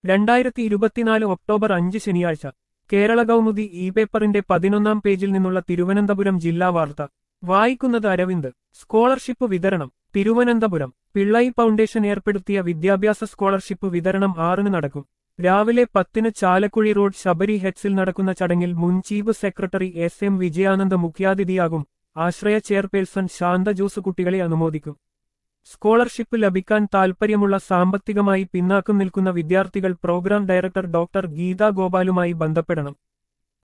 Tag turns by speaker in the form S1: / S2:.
S1: രണ്ടായിരത്തി ഇരുപത്തിനാല് ഒക്ടോബർ അഞ്ച് ശനിയാഴ്ച കേരള കൗമുദി ഇ പേപ്പറിന്റെ പതിനൊന്നാം പേജിൽ നിന്നുള്ള തിരുവനന്തപുരം ജില്ലാ വാർത്ത വായിക്കുന്നത് അരവിന്ദ് സ്കോളർഷിപ്പ് വിതരണം തിരുവനന്തപുരം പിള്ളൈ ഫൗണ്ടേഷൻ ഏർപ്പെടുത്തിയ വിദ്യാഭ്യാസ സ്കോളർഷിപ്പ് വിതരണം ആറിന് നടക്കും രാവിലെ പത്തിന് ചാലക്കുഴി റോഡ് ശബരി ഹെഡ്സിൽ നടക്കുന്ന ചടങ്ങിൽ മുൻ chief secretary S M Vijayanand മുഖ്യാതിഥിയാകും ആശ്രയ ചെയർപേഴ്സൺ ശാന്ത ജോസ് കുട്ടികളെ അനുമോദിക്കും സ്കോളർഷിപ്പ് ലഭിക്കാൻ താൽപ്പര്യമുള്ള സാമ്പത്തികമായി പിന്നാക്കം നിൽക്കുന്ന വിദ്യാർത്ഥികൾ പ്രോഗ്രാം ഡയറക്ടർ ഡോക്ടർ ഗീതാ ഗോപാലുമായി ബന്ധപ്പെടണം